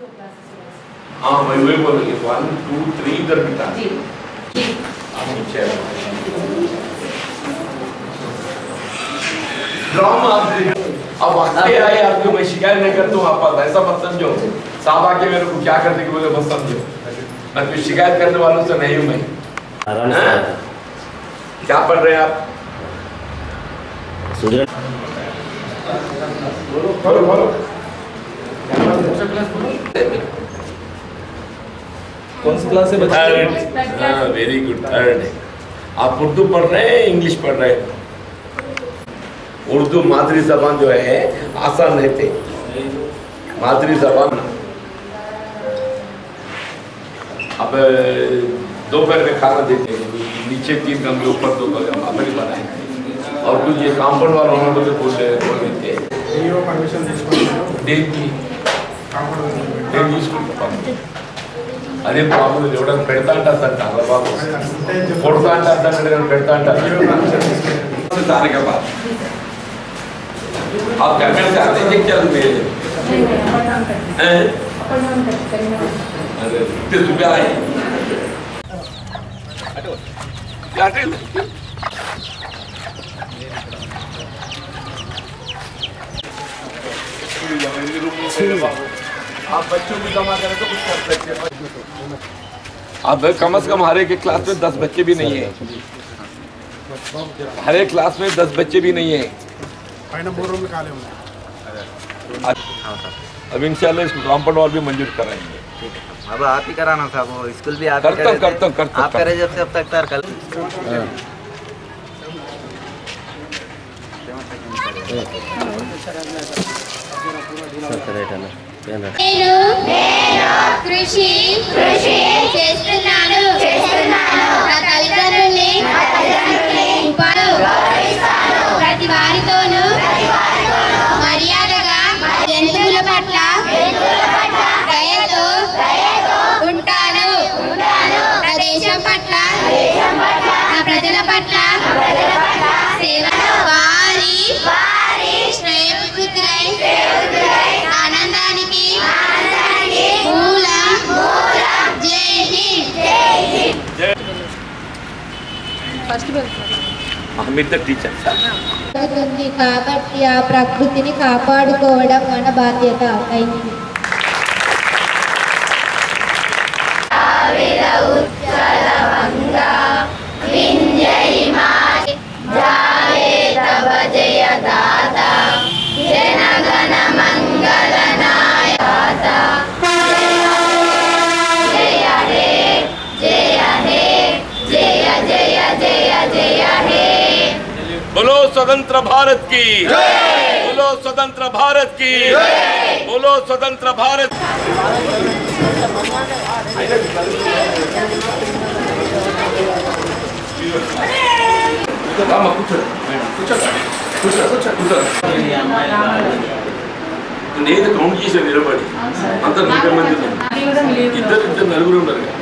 हाँ वही वही बोलेंगे वन टू थ्री इधर बिठा जी जी आप नीचे आओ। ड्रामा आप देखो। अब आगे आए आपको मैं शिकायत नहीं करता हूँ आप ऐसा मत समझो साहब आके मेरे को क्या करते कि मुझे मत समझो मैं कोई शिकायत करने वालों से नहीं हूँ मैं आराम से हाँ? क्या पढ़ रहे हैं आप सुधर बोलो बोलो बोलो कौन सी क्लास से बच्चे थर्ड हाँ वेरी गुड थर्ड आप उर्दू पढ़ रहे हैं इंग्लिश पढ़ रहे हैं उर्दू मादरी जबान जो है आसान रहते मादरी जबान अब दोपहर में खाना देते हैं नीचे तीन कमरे ऊपर दो कमरे हमारे बनाए और कुछ ये कांपाउंड वाला उन्होंने तो बोल बोल देते हैं డిఓ పర్మిషన్ తీసుకుంటున్నాను దేనికి కాంపౌండ్ నేను తీసుకుంటాను అదే బాబు ఎవడన్నా పెడతా అంటారు సార్ చాలా బాబు కొడతా అంటారు సార్ నేను పెడతా అంటారు सारे के बाद आप कैमरे से आते हैं क्या मेरे हैं अरे इतने सुबह आए क्या कर आप बच्चों को जमा करें तो कुछ कर सकते हैं अब कम से कम हर एक क्लास में दस बच्चे भी नहीं है हर एक क्लास में दस बच्चे भी नहीं है పైన మూడు రూమ్లు ఖాళీ ఉన్నాయి अब इंशाल्लाह इसको कॉम्पाउंड वॉल भी मंजूर कराएंगे अब आप ही कराना था वो स्कूल भी आप ही करता हूँ, करे थे। करता हूँ, करता हूँ, आप करे जब से अब तक सर कल రైట్ అన్న ఏం రా నేను కృషి కృషి చేస్తున్నాను చేస్తున్నాను నా తల్లిదండ్రుల్ని ఉపాధి ప్రతి వారితోనూ మర్యాదగా జంతువుల పట్ల దయతో ఉంటాను నా దేశం పట్ల నా ప్రజల పట్ల సేవ వారి శ్రేయోభివృద్ధిరై ఆనందానికి మూలం జై హింద్ ఫస్ట్ हमीद टीचर జరుగుతుంది కాబట్టి ఆ ప్రకృతిని కాపాడుకోవడం మన బాధ్యత అయింది बोलो स्वतंत्र भारत की बोलो स्वतंत्र भारत की बोलो स्वतंत्र भारत రామ్మా, కూర్చోండి. కూర్చోండి. కూర్చో, కూర్చో, కూర్చో. నేను కౌంట్ చేశాను నిలబడి అంత నలభై మంది ఉన్నారు. ఇద్దరు ఇద్దరు నలుగురు ఉన్నారు కదా.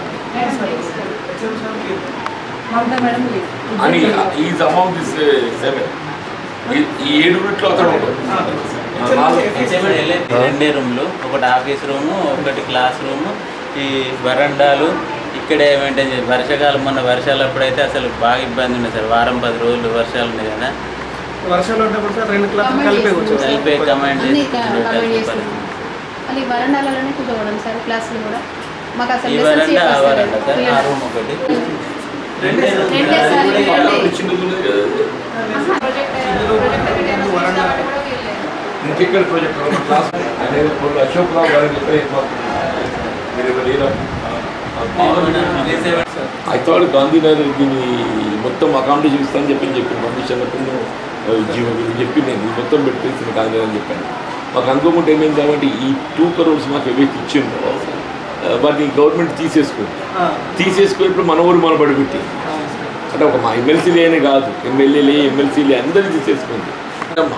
మమతా మేడం లేదు అని ఈజ్ అమౌంట్ ఇస్ సెవెన్ ఈ ఏడు రూట్లో అతడు ఉంటాడు నాలుగు రెండే రూమ్లు ఒకటి ఆఫీస్ రూము ఒకటి క్లాస్ రూము ఈ వరండాలు ఇక్కడే మెయింటైన్ చేయాలి వర్షాకాలం మొన్న వర్షాలు అప్పుడైతే అసలు బాగా ఇబ్బంది ఉంది సార్ వారం పది రోజులు వర్షాలు ఉన్నాయి కదా వర్షాలు ఉన్నప్పుడు సార్ రెండు క్లాసులు కలిపే కూర్చోవచ్చు కలిపే కమాండ్ అన్ని చేసి కమెంట్ చేస్తున్నాం మళ్ళీ వరండాలలోనే కూర్చోవడం సార్ క్లాసులు కూడా మాకు అసలు ఈ lessons వరండా ఆ చెప్పేస్తారు. వరండా సార్ ఆ పిల్లలు. రూమ్ ఒకటి రెండే రూమ్ రెండే సార్, రెండే. చిన్నది ఉన్నది కదా ఆహా, ప్రొజెక్టర్ ప్రొజెక్టర్ పెట్టాము చూస్తామని కూడా వీల్లేదు. ఇంకెక్కడ ప్రాజెక్ట్ క్లాస్ అనేది ఇప్పుడు అశోక్ రావు గారికి చెప్పే మీరు ఇక్కడ లేరా ఐ థాట్ గాంధీనగర్ దీన్ని మొత్తం అకామిడేషన్ ఇస్తానని చెప్పి చెప్పి పర్మిషన్ జీవో గురించి చెప్పి నేను ఇది మొత్తం పెట్టేసింది గాంధీనగర్ అని చెప్పాను మాకు అనుకోకుండా ఏమైంది కాబట్టి ఈ టూ కరోడ్స్ మాకు ఏవైతే ఇచ్చిందో ఆ, వాటిని గవర్నమెంట్ తీసేసుకుంది తీసేసుకుని ఇప్పుడు మన ఊరు మన పడిపెట్టి అంటే ఒక మా ఎమ్మెల్సీలే అని కాదు ఎమ్మెల్యేలే ఎమ్మెల్సీలే అందరూ తీసేసుకుంది అమ్మా.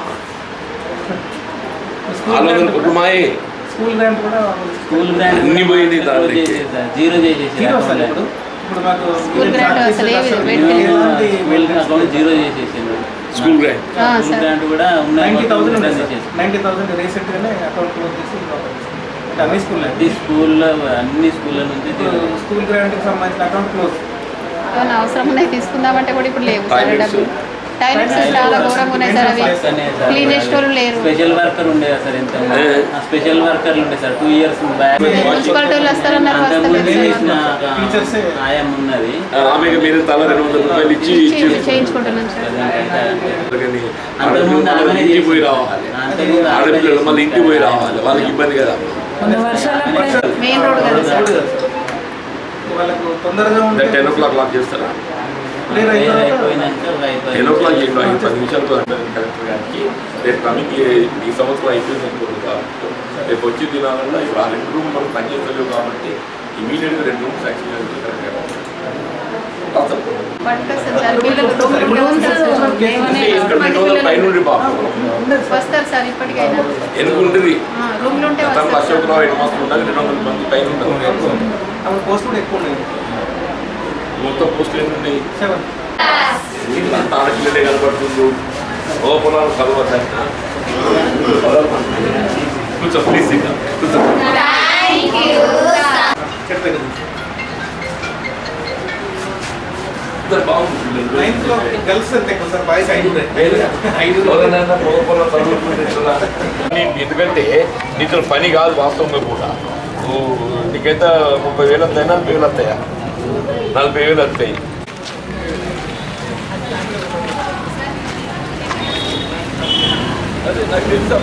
నాలుగు వందల కోట్లు మాయే స్కూల్ గ్రాంట్ కూడా స్కూల్ గ్రాంట్ అన్ని పోయింది దాంట్లో. జీరో చేసేసి జీరో సార్ ఇప్పుడు ఇప్పుడు మాకు స్కూల్ గ్రాంట్ అసలు ఏమి ఎలాంటి అకౌంట్ జీరో చేసేసిండు స్కూల్ గ్రాంట్ ఆ, స్కూల్ సార్. గ్రాంట్ కూడా ఉన్నాయి నైంటీ థౌసండ్ మొత్తం ఉంది రన్ సార్ చేసేసి. నైంటీ థౌసండ్ రీసెంట్గానే అకౌంట్ క్లోజ్ చేసి అంటే అన్ని స్కూల్ ప్రతి స్కూల్లో అన్ని స్కూళ్ళ నుంచి ఇప్పుడు స్కూల్ గ్రాంట్కి సంబంధించిన అకౌంట్ క్లోజ్ ఏమైనా అవసరం ఉన్నాయి తీసుకుందామంటే కూడా ఇప్పుడు లేవు సార్ Toilets. డబ్బులు టాయిలెట్స్ చాలా ఘోరంగా ఉన్నాయి సార్ అవి క్లీనెస్ట్ వాళ్ళు లేరు స్పెషల్ వర్కర్ ఉండేది సార్ ఎంత ఏ. స్పెషల్ వర్కర్లు ఉండే sir two years back municipality వాళ్ళు వస్తారన్నారు అంతకుముందు వస్తలేదు చేసిన సార్. టీచర్సే. ఆయం ఉన్నది ఆమెకు మీరు తల రెండు వందల రూపాయలు ఇచ్చి ఇచ్చి ఇచ్చేసి చేయించుకుంటున్నాం సార్ అందుకని అంతకుముందు ఆడపిల్లలు ఆమెనే ఇంటికి పోయి చేసింది. రావాలి అంతకుముందు ఆమెనే ఆడపిల్లలు మళ్ళీ చేసింది. ఇంటికి పోయి రావాలి వాళ్ళకి ఇబ్బంది కదా మెయిన్ రోడ్ కదా సార్ రోడ్డు కదా సార్ వాళ్ళకు తొందరగా ఉంటే టెన్ ఓ క్లాక్ లాక్ చేస్తారా క్లియర్ అయిన తర్వాత అయిపోయినాక అయిపోయింది. టెన్ ఓ క్లాక్ చేయండి ఐదు పది నిమిషాలతో కలెక్టర్ గారికి రేపు కమింగ్ ఈ సంవత్సరం అయిపోయింది అనుకోండి కాబట్టి రేపు వచ్చి దినాలన్నా ఇప్పుడు ఆ రెండు రూమ్ మనం పనిచేస్తలేవు కాబట్టి ఇమీడియట్గా రెండు రూమ్స్ యాక్చువల్గా కరెక్ట్గా పట్టుకొస్తారు సార్ పిల్లలు రూమ్స్ ఇక్కడ రెండు వందల పైన ఉండి పాపం వస్తారు సార్ ఇప్పటికైనా ఎందుకుంటుంది రూమ్లు ఉంటే గతంలో వస్తారు అశోక్ రావు హెడ్ మాస్టర్ ఉండాలి రెండు వందల మంది పైన ఉంటారు అప్పుడు పోస్ట్ కూడా ఎక్కువ ఉన్నాయి మొత్తం పోస్టులు ఎన్ని ఉన్నాయి సెవెన్ వీళ్ళంతా ఆడపిల్లలే కనబడుతుండ్రు ఓ పొలాలు కలవద్దంట కూర్చో ప్లీజ్ ఇంకా కూర్చో చెట్టు దగ్గర ఇద్దరు బాగుంది నైన్త్ లో పిల్లలు. గర్ల్స్ ఎంత ఎక్కువ సార్ బాయ్స్ ఐదు ఐదు ఎవరినైనా పొల పొలం చదువుకుంటుంటున్నా. నీ- ఎందుకంటే నీతో పని కాదు వాస్తవంగా కూడా నువ్వు నీకైతే ముప్పై వేలు వస్తాయి నలభై వేలు వస్తాయా నలభై వేలు వస్తాయి అదే నాకు తెలుసా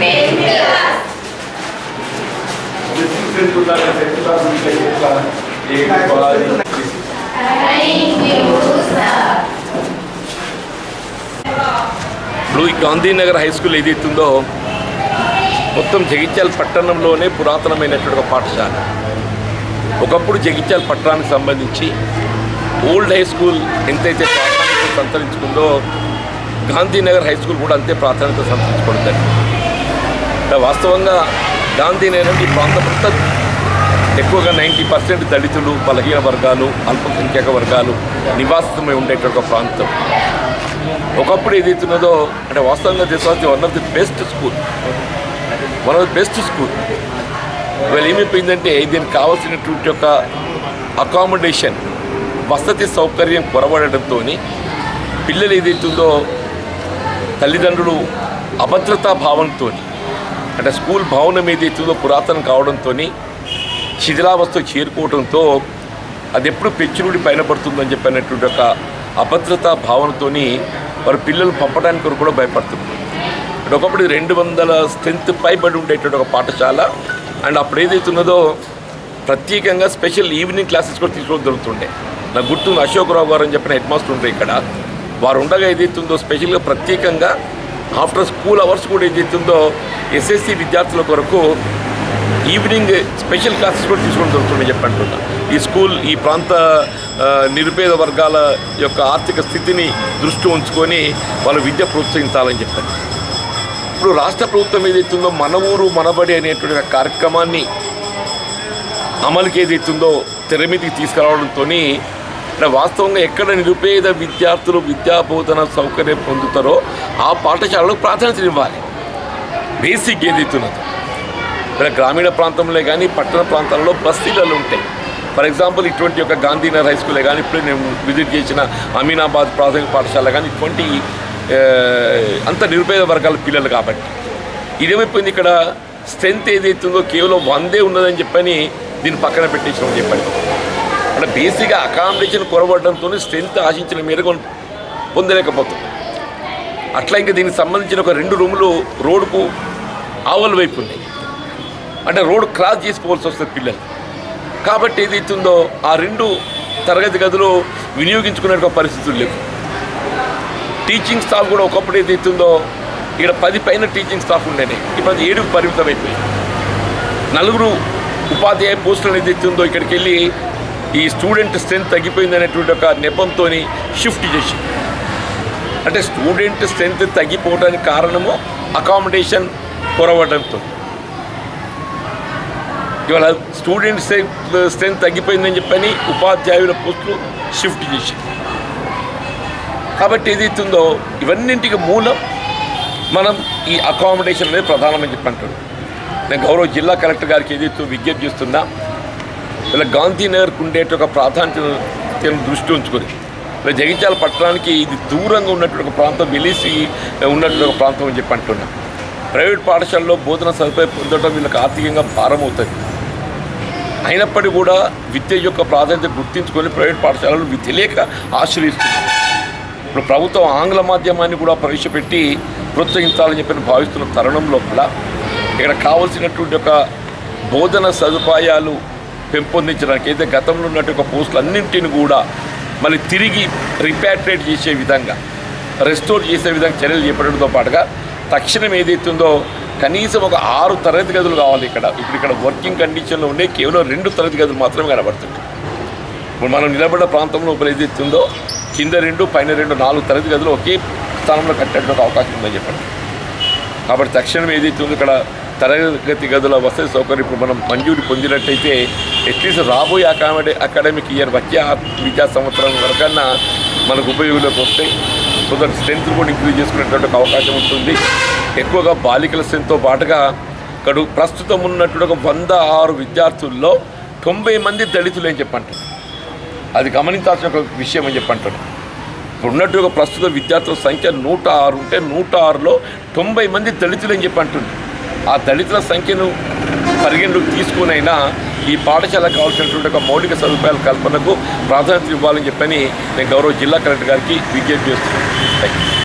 ఇప్పుడు ఈ గాంధీనగర్ హై స్కూల్ ఏదైతుందో మొత్తం జగిత్యాల పట్టణంలోనే పురాతనమైనటువంటి ఒక పాఠశాల ఒకప్పుడు జగిత్యాల పట్టణానికి సంబంధించి ఓల్డ్ హై స్కూల్ ఎంతైతే ప్రాధాన్యత సంతరించుకుందో గాంధీనగర్ హై స్కూల్ కూడా అంతే ప్రాధాన్యత సంతరించుకుంటుంది అంటే వాస్తవంగా గాంధీనగర్ ఈ ప్రాంతం అంతా ఎక్కువగా నైంటీ పర్సెంట్ దళితులు బలహీన వర్గాలు అల్పసంఖ్యాక వర్గాలు నివాసితమై ఉండేటువంటి ఒక ప్రాంతం ఒకప్పుడు ఏదైతున్నదో అంటే వాస్తవంగా తీసుకోవాల్సి one of the best school one of the best school ఇవాళ ఏమైపోయిందంటే దీనికి కావాల్సినటువంటి ఒక అకామిడేషన్ వసతి సౌకర్యం కొరబడడంతో పిల్లలు ఏదైతుందో తల్లిదండ్రులు అభద్రతా భావంతో అంటే స్కూల్ భవనం ఏదైతుందో పురాతనం కావడంతో శిథిలావస్థ చేరుకోవడంతో అది ఎప్పుడు పెచ్చునుడి పైన పడుతుందని చెప్పినటువంటి ఒక అభద్రతా భావనతోని వారి పిల్లలు పంపడానికి కొరకు కూడా భయపడుతున్నారు అంటే ఒకప్పుడు రెండు వందల స్ట్రెంత్ పైబడి ఉండేటువంటి ఒక పాఠశాల అండ్ అప్పుడు ఏదైతున్నదో ప్రత్యేకంగా స్పెషల్ ఈవినింగ్ క్లాసెస్ కూడా తీసుకోవడం జరుగుతుండే నాకు గుర్తుంది అశోక్ రావు గారు అని చెప్పిన హెడ్ మాస్టర్ ఉండే ఇక్కడ వారు ఉండగా ఏదైతుందో స్పెషల్గా ప్రత్యేకంగా ఆఫ్టర్ స్కూల్ అవర్స్ కూడా ఏదైతుందో ఎస్ఎస్సి విద్యార్థుల కొరకు ఈవినింగ్ స్పెషల్ క్లాసెస్ కూడా తీసుకోవడం జరుగుతుండే చెప్పంటున్నా ఈ స్కూల్ ఈ ప్రాంత ఆ, నిరుపేద వర్గాల యొక్క ఆర్థిక స్థితిని దృష్టి ఉంచుకొని వాళ్ళ విద్య ప్రోత్సహించాలని చెప్పారు ఇప్పుడు రాష్ట్ర ప్రభుత్వం ఏదైతుందో మన ఊరు మనబడి అనేటువంటి ఒక కార్యక్రమాన్ని అమలుకి ఏదైతుందో తెర మీదకి తీసుకురావడంతో అంటే వాస్తవంగా ఎక్కడ నిరుపేద విద్యార్థులు విద్యాబోధన సౌకర్యం పొందుతారో ఆ పాఠశాలకు ప్రాధాన్యత ఇవ్వాలి బేసిక్ ఏదైతున్నదో ఇక్కడ గ్రామీణ ప్రాంతంలో కానీ పట్టణ ప్రాంతాల్లో బస్తీలలో ఉంటాయి ఫర్ ఎగ్జాంపుల్ ఇటువంటి ఒక గాంధీనగర్ హై స్కూలే కానీ ఇప్పుడు నేను విజిట్ చేసిన అమీనాబాద్ ప్రాథమిక పాఠశాల కానీ ఇటువంటి ఆ, అంత నిరుపేద వర్గాల పిల్లలు కాబట్టి ఇదేమైపోయింది ఇక్కడ స్ట్రెంత్ ఏదైతుందో కేవలం వందే ఉన్నదని చెప్పని దీన్ని పక్కన పెట్టేసినామని చెప్పండి అంటే బేసిక్గా అకామిడేషన్ కొరబడడంతో స్ట్రెంత్ ఆశించిన మేరకు పొందలేకపోతుంది అట్లా ఇంకా దీనికి సంబంధించిన ఒక రెండు రూములు రోడ్డుకు ఆవల వైపు ఉన్నాయి అంటే రోడ్ క్రాస్ చేసుకోవాల్సి వస్తుంది పిల్లలు కాబట్టి ఏదైతుందో ఆ రెండు తరగతి గదులు వినియోగించుకునే ఒక పరిస్థితులు లేవు టీచింగ్ స్టాఫ్ కూడా ఒకప్పుడు ఏదైతుందో ఇక్కడ పది పైన టీచింగ్ స్టాఫ్ ఉండేనే ఇప్పుడు అది ఏడుకు పరిమితం అయిపోయింది నలుగురు ఉపాధ్యాయ పోస్టులు ఏదైతుందో ఇక్కడికి వెళ్ళి ఈ స్టూడెంట్ స్ట్రెంత్ తగ్గిపోయింది అనేటువంటి ఒక నెపంతో షిఫ్ట్ చేసి అంటే స్టూడెంట్ స్ట్రెంత్ తగ్గిపోవడానికి కారణము అకామిడేషన్ కొరవడంతో ఇవాళ స్టూడెంట్ స్ట్రెంత్ తగ్గిపోయిందని చెప్పని ఉపాధ్యాయుల పోస్టులు షిఫ్ట్ చేసి కాబట్టి ఏదైతుందో ఇవన్నింటికి మూలం మనం ఈ అకామిడేషన్ అనేది ప్రధానమని చెప్పి అంటాడు నేను గౌరవ జిల్లా కలెక్టర్ గారికి ఏదైతే విజ్ఞప్తి చేస్తున్నా ఇలా గాంధీనగర్కు ఉండేట ఒక ప్రాధాన్యతను దృష్టి ఉంచుకొని ఇలా జగిత్యాల పట్టణానికి ఇది దూరంగా ఉన్నటువంటి ఒక ప్రాంతం వెలిసి ఉన్నటువంటి ఒక ప్రాంతం అని చెప్పి అంటున్నా ప్రైవేట్ పాఠశాలలో బోధన సదుపాయం పొందడం వీళ్ళకి ఆర్థికంగా భారం అవుతుంది అయినప్పటికీ కూడా విద్య యొక్క ప్రాధాన్యత గుర్తించుకొని ప్రైవేట్ పాఠశాలలు విద్య లేక ఆశ్రయిస్తున్నారు ఇప్పుడు ప్రభుత్వం ఆంగ్ల మాధ్యమాన్ని కూడా ప్రవేశపెట్టి ప్రోత్సహించాలని చెప్పి భావిస్తున్న తరుణం లోపల ఇక్కడ కావలసినటువంటి ఒక బోధన సదుపాయాలు పెంపొందించడానికి అయితే గతంలో ఉన్నట్టు ఒక పోస్టులు అన్నింటిని కూడా మళ్ళీ తిరిగి రిపాట్రేట్ చేసే విధంగా రెస్టోర్ చేసే విధంగా చర్యలు చేపట్టడంతో పాటుగా తక్షణం ఏదైతుందో కనీసం ఒక ఆరు తరగతి గదులు కావాలి ఇక్కడ ఇప్పుడు ఇక్కడ వర్కింగ్ కండిషన్లో ఉండే కేవలం రెండు తరగతి గదులు మాత్రమే కనబడుతుంది ఇప్పుడు మనం నిలబడ్డ ప్రాంతంలో ఇప్పుడు ఏదైతే ఉందో కింద రెండు పైన రెండు నాలుగు తరగతి గదులు ఒకే స్థానంలో కట్టేటువంటి అవకాశం ఉందని చెప్పండి కాబట్టి తక్షణం ఏదైతే ఉందో ఇక్కడ తరగతి గదుల వసతి సౌకర్యం ఇప్పుడు మనం మంజూరు పొందినట్టయితే అట్లీస్ట్ రాబోయే అకామిడే అకాడమిక్ ఇయర్ వచ్చే ఆ విద్యా సంవత్సరం వరకన్నా మనకు ఉపయోగంలోకి వస్తాయి సో దట్ స్ట్రెంత్ కూడా ఇంక్రీజ్ చేసుకునేటువంటి ఒక అవకాశం ఉంటుంది ఎక్కువగా బాలికల స్ట్రెంత్తో పాటుగా ఇక్కడ ప్రస్తుతం ఉన్నటువంటి ఒక వంద ఆరు విద్యార్థుల్లో తొంభై మంది దళితులు అని చెప్పంటారు అది గమనించాల్సిన ఒక విషయం అని చెప్పంటారు ఇప్పుడు ఉన్నట్టు ఒక ప్రస్తుత విద్యార్థుల సంఖ్య నూట ఆరు ఉంటే నూట ఆరులో తొంభై మంది దళితులు అని చెప్పి అంటుంది ఆ దళితుల సంఖ్యను పరిగణలోకి తీసుకునైనా ఈ పాఠశాలకు కావాల్సినటువంటి ఒక మౌలిక సదుపాయాల కల్పనకు ప్రాధాన్యత ఇవ్వాలని చెప్పని నేను గౌరవ జిల్లా కలెక్టర్ గారికి విజ్ఞప్తి చేస్తున్నాను థ్యాంక్ యూ